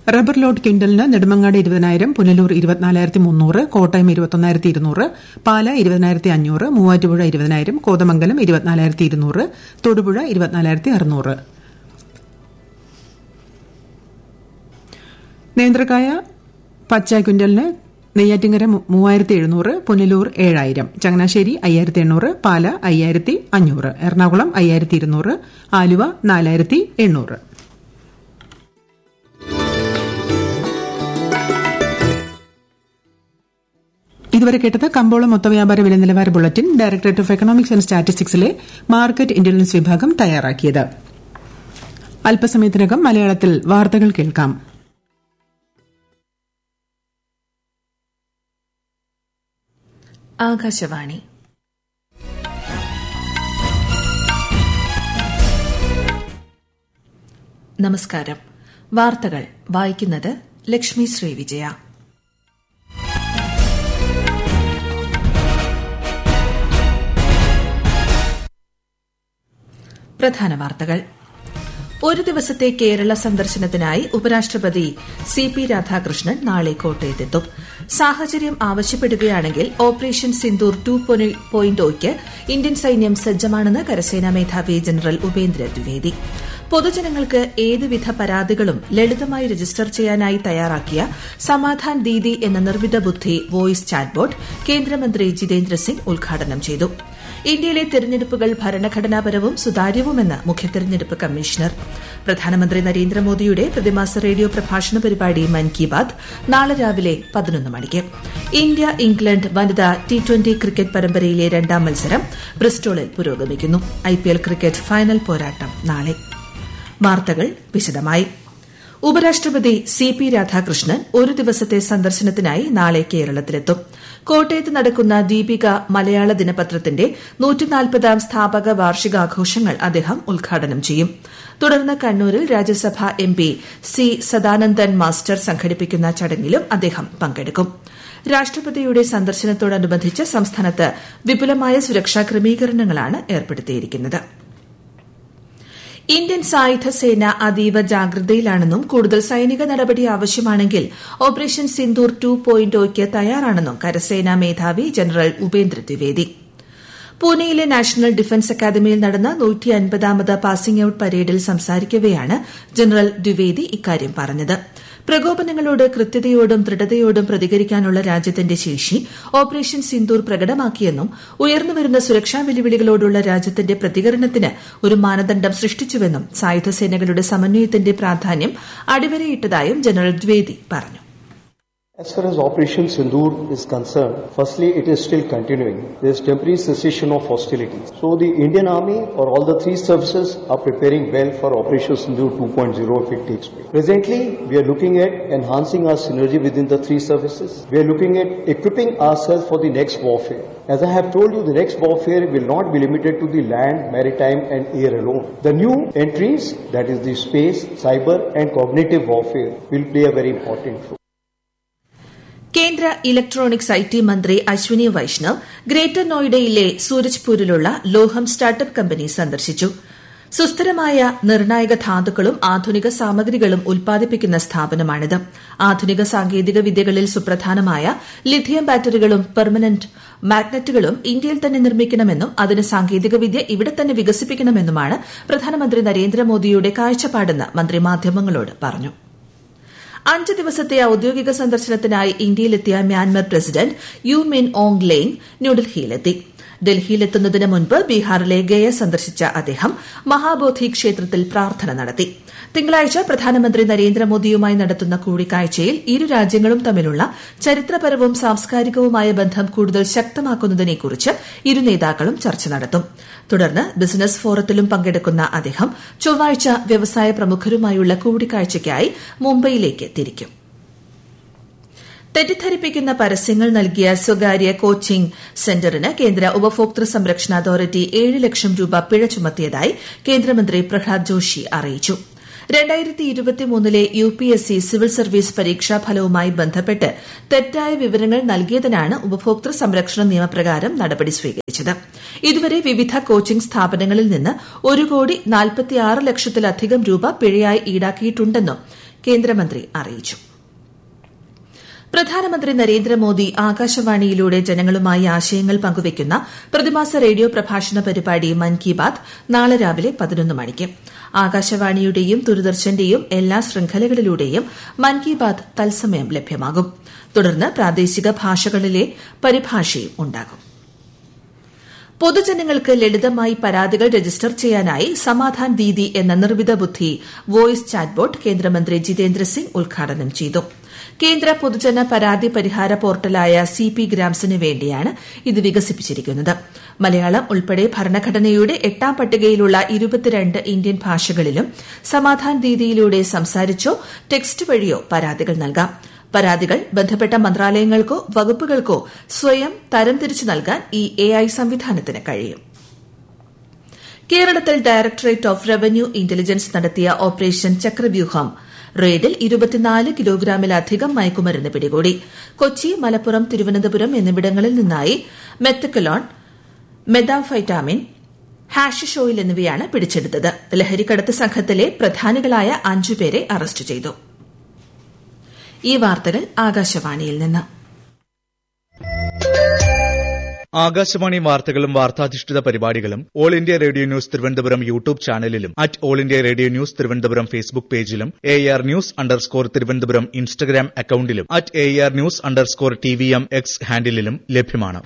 Rubber load ക്വിന്റലിന് നെടുമങ്ങാട് ഇരുപതിനായിരം പുനലൂർ ഇരുപത്തിനാലായിരത്തി മുന്നൂറ് കോട്ടയം ഇരുപത്തൊന്നായിരത്തി ഇരുന്നൂറ് പാല ഇരുപതിനായിരത്തി അഞ്ഞൂറ് മൂവാറ്റുപുഴ ഇരുപതിനായിരം കോതമംഗലം ഇരുപത്തിനാലായിരത്തി ഇരുന്നൂറ് തൊടുപുഴ ഇരുപത്തിനാലായിരത്തി അറുന്നൂറ് നേന്ത്രക്കായ പച്ച ക്വിന്റലിന് നെയ്യാറ്റിങ്കര മൂവായിരത്തി എഴുന്നൂറ് പുനലൂർ ഏഴായിരം ചങ്ങനാശ്ശേരി അയ്യായിരത്തി എണ്ണൂറ് പാല അയ്യായിരത്തി അഞ്ഞൂറ് എറണാകുളം അയ്യായിരത്തി ഇരുന്നൂറ് ആലുവ നാലായിരത്തി എണ്ണൂറ് ഇതുവരെ കേട്ടത് കമ്പോളം മൊത്തവ്യാപാര വില നിലവാര bulletin Directorate of Economics and സ്റ്റാറ്റിസ്റ്റിക്സിലെ മാർക്കറ്റ് ഇന്റലിജൻസ് വിഭാഗം തയ്യാറാക്കിയത് അല്പസമയത്തിനകം മലയാളത്തിൽ വാർത്തകൾ കേൾക്കാം ആകാശവാണി നമസ്കാരം വാർത്തകൾ വായിക്കുന്നത് ലക്ഷ്മി ശ്രീ വിജയ പ്രധാന വാർത്തകൾ ഒരു ദിവസത്തെ കേരള സന്ദർശനത്തിനായി ഉപരാഷ്ട്രപതി സി പി രാധാകൃഷ്ണൻ നാളെ കോട്ടയത്തെത്തും സാഹചര്യം ആവശ്യപ്പെടുകയാണെങ്കിൽ ഓപ്പറേഷൻ സിന്ദൂർ ടു പോയിന്റ് ഒയ്ക്ക് ഇന്ത്യൻ സൈന്യം സജ്ജമാണെന്ന് കരസേനാ മേധാവി ജനറൽ ഉപേന്ദ്ര ദ്വിവേദി പൊതുജനങ്ങൾക്ക് ഏതുവിധ പരാതികളും ലളിതമായി രജിസ്റ്റർ ചെയ്യാനായി തയ്യാറാക്കിയ സമാധാൻ ദീദി എന്ന നിർമ്മിത ബുദ്ധി വോയിസ് ചാറ്റ്ബോട്ട് കേന്ദ്രമന്ത്രി ജിതേന്ദ്ര സിംഗ് ഉദ്ഘാടനം ചെയ്തു ഇന്ത്യയിലെ തെരഞ്ഞെടുപ്പുകൾ ഭരണഘടനാപരവും സുതാര്യവുമെന്ന് മുഖ്യ തെരഞ്ഞെടുപ്പ് കമ്മീഷണർ പ്രധാനമന്ത്രി നരേന്ദ്രമോദിയുടെ പ്രതിമാസ റേഡിയോ പ്രഭാഷണ പരിപാടി മൻ കി ബാത് നാളെ രാവിലെ പതിനൊന്ന് മണിക്ക് ഇന്ത്യ ഇംഗ്ലണ്ട് വനിതാ ടി ട്വന്റി ക്രിക്കറ്റ് പരമ്പരയിലെ രണ്ടാം മത്സരം ബ്രിസ്റ്റോളിൽ പുരോഗമിക്കുന്നു ഐപിഎൽ ക്രിക്കറ്റ് ഫൈനൽ പോരാട്ടം നാളെ വാർത്തകൾ വിശദമായി ഉപരാഷ്ട്രപതി സി പി രാധാകൃഷ്ണൻ ഒരു ദിവസത്തെ സന്ദർശനത്തിനായി നാളെ കേരളത്തിലെത്തും കോട്ടയത്ത് നടക്കുന്ന ദീപിക മലയാള ദിനപത്രത്തിന്റെ നൂറ്റിനാൽപ്പതാം സ്ഥാപക വാർഷികാഘോഷങ്ങൾ അദ്ദേഹം ഉദ്ഘാടനം ചെയ്യും തുടർന്ന് കണ്ണൂരിൽ രാജ്യസഭാ M P C Sadanandan master സംഘടിപ്പിക്കുന്ന ചടങ്ങിലും അദ്ദേഹം പങ്കെടുക്കും രാഷ്ട്രപതിയുടെ സന്ദർശനത്തോടനുബന്ധിച്ച് സംസ്ഥാനത്ത് വിപുലമായ സുരക്ഷാ ക്രമീകരണങ്ങളാണ് ഏർപ്പെടുത്തിയിരിക്കുന്നത് ഇന്ത്യൻ സായുധ സേന അതീവ ജാഗ്രതയിലാണെന്നും കൂടുതൽ സൈനിക നടപടി ആവശ്യമാണെങ്കിൽ ഓപ്പറേഷൻ സിന്ദൂർ ടു പോയിന്റ് ഒയ്ക്ക് തയ്യാറാണെന്നും കരസേനാ മേധാവി ജനറൽ ഉപേന്ദ്ര ദ്വിവേദി പൂനെയിലെ നാഷണൽ ഡിഫൻസ് അക്കാദമിയിൽ നടന്ന നൂറ്റി അൻപതാമത് പാസിംഗ് ഔട്ട് പരേഡിൽ സംസാരിക്കവെയാണ് ജനറൽ ദ്വിവേദി ഇക്കാര്യം പറഞ്ഞത് പ്രകോപനങ്ങളോട് കൃത്യതയോടും ദൃഢതയോടും പ്രതികരിക്കാനുള്ള രാജ്യത്തിന്റെ ശേഷി ഓപ്പറേഷൻ സിന്ദൂർ പ്രകടമാക്കിയെന്നും ഉയർന്നുവരുന്ന സുരക്ഷാ വെല്ലുവിളികളോടുള്ള രാജ്യത്തിന്റെ പ്രതികരണത്തിന് ഒരു മാനദണ്ഡം സൃഷ്ടിച്ചുവെന്നും സായുധ സേനകളുടെ സമന്വയത്തിന്റെ പ്രാധാന്യം അടിവരയിട്ടതായും ജനറൽ ദ്വേദി പറഞ്ഞു As far as Operation Sindoor is concerned, firstly, it is still continuing. There is temporary cessation of hostilities. So the Indian Army or all the three services are preparing well for Operation Sindoor 2.0 if it takes place. Presently, we are looking at enhancing our synergy within the three services. We are looking at equipping ourselves for the next warfare. As I have told you, the next warfare will not be limited to the land, maritime and air alone. The new entries, that is the space, cyber and cognitive warfare, will play a very important role. കേന്ദ്ര electronics I T മന്ത്രി Ashwini Vaishnaw Greater നോയിഡയിലെ സൂരജ്പൂരിലുള്ള Lohum startup company സന്ദർശിച്ചു സുസ്ഥിരമായ നിർണായക ധാതുക്കളും ആധുനിക സാമഗ്രികളും ഉൽപ്പാദിപ്പിക്കുന്ന സ്ഥാപനമാണിത് ആധുനിക സാങ്കേതിക വിദ്യകളിൽ സുപ്രധാനമായ ലിഥിയം ബാറ്ററികളും പെർമനന്റ് മാഗ്നറ്റുകളും ഇന്ത്യയിൽ തന്നെ നിർമ്മിക്കണമെന്നും അതിന് സാങ്കേതികവിദ്യ ഇവിടെ തന്നെ വികസിപ്പിക്കണമെന്നുമാണ് പ്രധാനമന്ത്രി നരേന്ദ്രമോദിയുടെ കാഴ്ചപ്പാടെന്ന് മന്ത്രി മാധ്യമങ്ങളോട് പറഞ്ഞു അഞ്ച് ദിവസത്തെ ഔദ്യോഗിക സന്ദർശനത്തിനായി ഇന്ത്യയിലെത്തിയ Myanmar president U Min Aung Hlaing ന്യൂഡൽഹിയിലെത്തി ഡൽഹിയിലെത്തുന്നതിന് മുൻപ് ബീഹാറിലെ ഗയ സന്ദർശിച്ച അദ്ദേഹം മഹാബോധി ക്ഷേത്രത്തിൽ പ്രാർത്ഥന നടത്തി തിങ്കളാഴ്ച പ്രധാനമന്ത്രി നരേന്ദ്രമോദിയുമായി നടത്തുന്ന കൂടിക്കാഴ്ചയിൽ ഇരു രാജ്യങ്ങളും തമ്മിലുള്ള ചരിത്രപരവും സാംസ്കാരികവുമായ ബന്ധം കൂടുതൽ ശക്തമാക്കുന്നതിനെക്കുറിച്ച് ഇരു നേതാക്കളും ചർച്ച നടത്തും തുടർന്ന് ബിസിനസ് ഫോറത്തിലും പങ്കെടുക്കുന്ന അദ്ദേഹം ചൊവ്വാഴ്ച വ്യവസായ പ്രമുഖരുമായുള്ള കൂടിക്കാഴ്ചയ്ക്കായി മുംബൈയിലേക്ക് തിരിക്കും തെറ്റിദ്ധരിപ്പിക്കുന്ന പരസ്യങ്ങൾ നൽകിയ സ്വകാര്യ കോച്ചിംഗ് സെന്ററിന് കേന്ദ്ര ഉപഭോക്തൃ സംരക്ഷണ അതോറിറ്റി ഏഴ് ലക്ഷം രൂപ പിഴ ചുമത്തിയതായി കേന്ദ്രമന്ത്രി പ്രഹ്ലാദ് ജോഷി അറിയിച്ചു രണ്ടായിരത്തി ഇരുപത്തിമൂന്നിലെ U P S C civil service പരീക്ഷാ ഫലവുമായി ബന്ധപ്പെട്ട് തെറ്റായ വിവരങ്ങൾ നൽകിയതിനാണ് ഉപഭോക്തൃ സംരക്ഷണ നിയമപ്രകാരം നടപടി സ്വീകരിച്ചത് ഇതുവരെ വിവിധ കോച്ചിംഗ് സ്ഥാപനങ്ങളിൽ നിന്ന് ഒരു കോടി നാൽപ്പത്തിയാറ് ലക്ഷത്തിലധികം രൂപ പിഴയായി ഈടാക്കിയിട്ടുണ്ടെന്നും കേന്ദ്രമന്ത്രി അറിയിച്ചു പ്രധാനമന്ത്രി നരേന്ദ്രമോദി ആകാശവാണിയിലൂടെ ജനങ്ങളുമായി ആശയങ്ങൾ പങ്കുവയ്ക്കുന്ന പ്രതിമാസ റേഡിയോ പ്രഭാഷണ പരിപാടി മൻ കി ബാത് നാളെ രാവിലെ പതിനൊന്ന് മണിക്ക് ആകാശവാണിയുടെയും ദൂരദർശന്റെയും എല്ലാ ശൃംഖലകളിലൂടെയും മൻ കി ബാത് തത്സമയം ലഭ്യമാകും തുടർന്ന് പ്രാദേശിക ഭാഷകളിലെ പരിഭാഷയും ഉണ്ടാകും പൊതുജനങ്ങൾക്ക് ലളിതമായി പരാതികൾ രജിസ്റ്റർ ചെയ്യാനായി സമാധാൻ ദീദി എന്ന നിർമ്മിത ബുദ്ധി വോയിസ് ചാറ്റ്ബോട്ട് കേന്ദ്രമന്ത്രി ജിതേന്ദ്ര സിംഗ് ഉദ്ഘാടനം ചെയ്തു കേന്ദ്ര പൊതുജന പരാതി പരിഹാര പോർട്ടലായ സി പി ഗ്രാംസിന് വേണ്ടിയാണ് ഇത് വികസിപ്പിച്ചിരിക്കുന്നത് മലയാളം ഉൾപ്പെടെ ഭരണഘടനയുടെ എട്ടാം പട്ടികയിലുള്ള ഇരുപത്തിരണ്ട് ഇന്ത്യൻ ഭാഷകളിലും സമാധാൻ ദീദിയിലൂടെ സംസാരിച്ചോ ടെക്സ്റ്റ് വഴിയോ പരാതികൾ നൽകാം പരാതികൾ ബന്ധപ്പെട്ട മന്ത്രാലയങ്ങൾക്കോ വകുപ്പുകൾക്കോ സ്വയം തരംതിരിച്ചു നൽകാൻ ഈ എ ഐ സംവിധാനത്തിന് കഴിയും കേരളത്തിൽ ഡയറക്ടറേറ്റ് ഓഫ് റവന്യൂ ഇന്റലിജൻസ് നടത്തിയ ഓപ്പറേഷൻ ചക്രവ്യൂഹം റെയ്ഡിൽ ഇരുപത്തിനാല് കിലോഗ്രാമിലധികം മയക്കുമരുന്ന് പിടികൂടി കൊച്ചി മലപ്പുറം തിരുവനന്തപുരം എന്നിവിടങ്ങളിൽ നിന്നായി മെത്തക്കലോൺ മെതാംഫൈറ്റാമിൻ ഹാഷിഷ് ഓയിൽ എന്നിവയാണ് പിടിച്ചെടുത്തത് ലഹരിക്കടത്ത് സംഘത്തിലെ പ്രധാനികളായ അഞ്ചുപേരെ അറസ്റ്റ് ചെയ്തു ഈ വാർത്തകൾ ആകാശവാണിയിൽ നിന്ന് ആകാശവാണി വാർത്തകളും വാർത്താധിഷ്ഠിത പരിപാടികളും All India Radio news Thiruvananthapuram YouTube ചാനലിലും at All India Radio news Thiruvananthapuram Facebook പേജിലും A R news underscore Thiruvananthapuram Instagram അക്കൌണ്ടിലും at A R news underscore T V M X ഹാൻഡിലും ലഭ്യമാണ്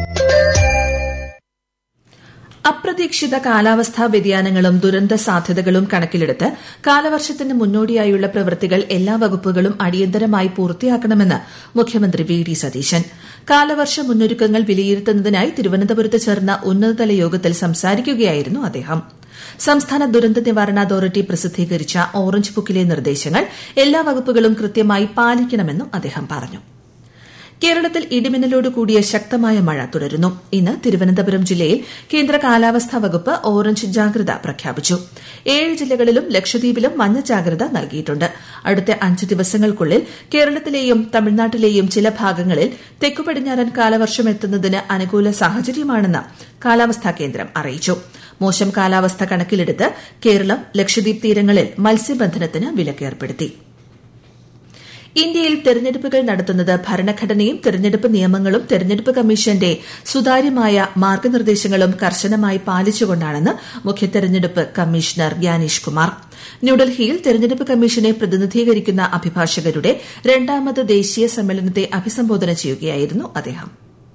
അപ്രതീക്ഷിത കാലാവസ്ഥാ വ്യതിയാനങ്ങളും ദുരന്ത സാധ്യതകളും കണക്കിലെടുത്ത് കാലവർഷത്തിന് മുന്നോടിയായുള്ള പ്രവൃത്തികൾ എല്ലാ വകുപ്പുകളും അടിയന്തരമായി പൂർത്തിയാക്കണമെന്ന് മുഖ്യമന്ത്രി വി ഡി സതീശൻ കാലവർഷ മുന്നൊരുക്കങ്ങൾ വിലയിരുത്തുന്നതിനായി തിരുവനന്തപുരത്ത് ചേർന്ന ഉന്നതതല യോഗത്തിൽ സംസാരിക്കുകയായിരുന്നു അദ്ദേഹം സംസ്ഥാന ദുരന്ത നിവാരണ അതോറിറ്റി പ്രസിദ്ധീകരിച്ച ഓറഞ്ച് ബുക്കിലെ നിർദ്ദേശങ്ങൾ എല്ലാ വകുപ്പുകളും കൃത്യമായി പാലിക്കണമെന്നും അദ്ദേഹം പറഞ്ഞു കേരളത്തിൽ ഇടിമിന്നലോട് കൂടിയ ശക്തമായ മഴ തുടരുന്നു ഇന്ന് തിരുവനന്തപുരം ജില്ലയിൽ കേന്ദ്ര കാലാവസ്ഥാ വകുപ്പ് ഓറഞ്ച് ജാഗ്രത പ്രഖ്യാപിച്ചു ഏഴ് ജില്ലകളിലും ലക്ഷദ്വീപിലും മഞ്ഞ ജാഗ്രത നൽകിയിട്ടുണ്ട് അടുത്ത അഞ്ച് ദിവസങ്ങൾക്കുള്ളിൽ കേരളത്തിലെയും തമിഴ്നാട്ടിലെയും ചില ഭാഗങ്ങളിൽ തെക്കു പടിഞ്ഞാറൻ കാലവർഷം എത്തുന്നതിന് അനുകൂല സാഹചര്യമാണെന്ന് കാലാവസ്ഥാ കേന്ദ്രം അറിയിച്ചു മോശം കാലാവസ്ഥ കണക്കിലെടുത്ത് കേരളം ലക്ഷദ്വീപ് തീരങ്ങളിൽ മത്സ്യബന്ധനത്തിന് വിലക്കേർപ്പെടുത്തി ഇന്ത്യയിൽ തെരഞ്ഞെടുപ്പുകൾ നടത്തുന്നത് ഭരണഘടനയും തെരഞ്ഞെടുപ്പ് നിയമങ്ങളും തെരഞ്ഞെടുപ്പ് കമ്മീഷന്റെ സുതാര്യമായ മാർഗനിർദ്ദേശങ്ങളും കർശനമായി പാലിച്ചുകൊണ്ടാണെന്ന് മുഖ്യ തെരഞ്ഞെടുപ്പ് കമ്മീഷണർ ഗ്യാനേഷ് കുമാർ ന്യൂഡൽഹിയിൽ തെരഞ്ഞെടുപ്പ് കമ്മീഷനെ പ്രതിനിധീകരിക്കുന്ന അഭിഭാഷകരുടെ രണ്ടാമത് ദേശീയ സമ്മേളനത്തെ അഭിസംബോധന ചെയ്യുകയായിരുന്നു അദ്ദേഹം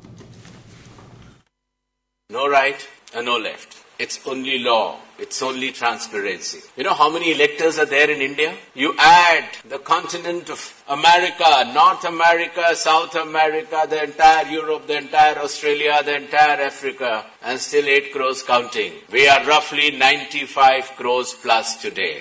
No right and no left. It's only law. It's only transparency. You know how many electors are there in India? You add the continent of America, North America, South America, the entire Europe, the entire Australia, the entire Africa, and still 8 crores counting. We are roughly 95 crores plus today.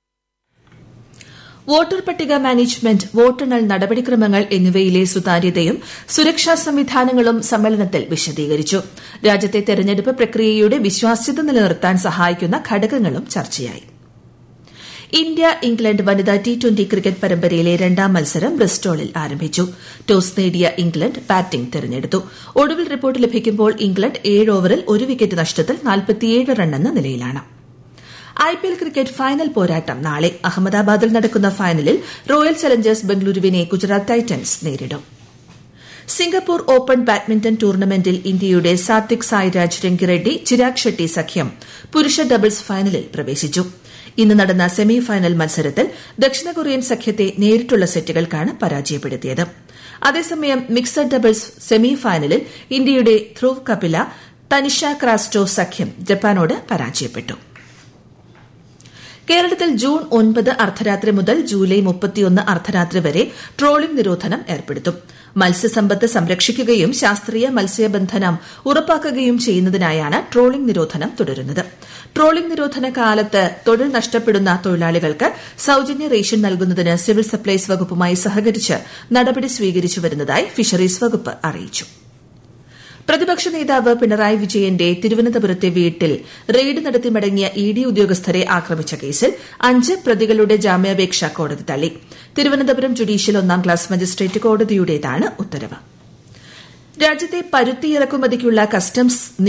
Voter പട്ടിക management വോട്ടെണ്ണൽ നടപടിക്രമങ്ങൾ എന്നിവയിലെ സുതാര്യതയും സുരക്ഷാ സംവിധാനങ്ങളും സമ്മേളനത്തിൽ വിശദീകരിച്ചു രാജ്യത്തെ തെരഞ്ഞെടുപ്പ് പ്രക്രിയയുടെ വിശ്വാസ്യത നിലനിർത്താൻ സഹായിക്കുന്ന ഘടകങ്ങളും ചർച്ചയായി ഇന്ത്യ ഇംഗ്ലണ്ട് വനിതാ ടി ട്വന്റി ക്രിക്കറ്റ് പരമ്പരയിലെ രണ്ടാം മത്സരം ബ്രിസ്റ്റോളിൽ ആരംഭിച്ചു ടോസ് നേടിയ ഇംഗ്ലണ്ട് ബാറ്റിംഗ് തെരഞ്ഞെടുത്തു ഒടുവിൽ റിപ്പോർട്ട് ലഭിക്കുമ്പോൾ ഇംഗ്ലണ്ട് ഏഴ് ഓവറിൽ ഒരു വിക്കറ്റ് നഷ്ടത്തിൽ നാൽപ്പത്തിയേഴ് റണ്ണെന്ന നിലയിലാണ് ഐപിഎൽ ക്രിക്കറ്റ് ഫൈനൽ പോരാട്ടം നാളെ അഹമ്മദാബാദിൽ നടക്കുന്ന ഫൈനലിൽ റോയൽ ചലഞ്ചേഴ്സ് ബംഗളൂരുവിനെ ഗുജറാത്ത് ടൈറ്റൻസ് നേരിടും സിംഗപ്പൂർ ഓപ്പൺ ബാഡ്മിന്റൺ ടൂർണമെന്റിൽ ഇന്ത്യയുടെ സാത്വിക് സായ്രാജ് രംഗിറെഡ്ഡി ചിരാഗ് ഷെട്ടി സഖ്യം പുരുഷ ഡബിൾസ് ഫൈനലിൽ പ്രവേശിച്ചു ഇന്ന് നടന്ന സെമി ഫൈനൽ മത്സരത്തിൽ ദക്ഷിണ കൊറിയൻ സഖ്യത്തെ നേരിട്ടുള്ള സെറ്റുകൾക്കാണ് പരാജയപ്പെടുത്തിയത് അതേസമയം മിക്സഡ് ഡബിൾസ് സെമി ഫൈനലിൽ ഇന്ത്യയുടെ ധ്രുവ് കപില തനിഷ ക്രാസ്റ്റോ സഖ്യം ജപ്പാനോട് പരാജയപ്പെട്ടു കേരളത്തിൽ ജൂൺ ഒൻപത് അർദ്ധരാത്രി മുതൽ ജൂലൈ മുപ്പത്തിയൊന്ന് അർദ്ധരാത്രി വരെ ട്രോളിംഗ് നിരോധനം ഏർപ്പെടുത്തും മത്സ്യസമ്പത്ത് സംരക്ഷിക്കുകയും ശാസ്ത്രീയ മത്സ്യബന്ധനം ഉറപ്പാക്കുകയും ചെയ്യുന്നതിനായാണ് ട്രോളിംഗ് നിരോധനം തുടരുന്നത് ട്രോളിംഗ് നിരോധന കാലത്ത് തൊഴിൽ നഷ്ടപ്പെടുന്ന തൊഴിലാളികൾക്ക് സൌജന്യ റേഷൻ നൽകുന്നതിന് സിവിൽ സപ്ലൈസ് വകുപ്പുമായി സഹകരിച്ച് നടപടി സ്വീകരിച്ചു വരുന്നതായി ഫിഷറീസ് വകുപ്പ് അറിയിച്ചു പ്രതിപക്ഷ നേതാവ് പിണറായി വിജയന്റെ തിരുവനന്തപുരത്തെ വീട്ടിൽ റെയ്ഡ് നടത്തി മടങ്ങിയ ഇ ഡി ഉദ്യോഗസ്ഥരെ ആക്രമിച്ച കേസിൽ അഞ്ച് പ്രതികളുടെ ജാമ്യാപേക്ഷ കോടതി തള്ളി തിരുവനന്തപുരം ജുഡീഷ്യൽ ഒന്നാം ക്ലാസ് മജിസ്ട്രേറ്റ് കോടതിയുടേതാണ് ഉത്തരവ് രാജ്യത്തെ പരുത്തി ഇറക്കുമതിക്കുള്ള കസ്റ്റംസ്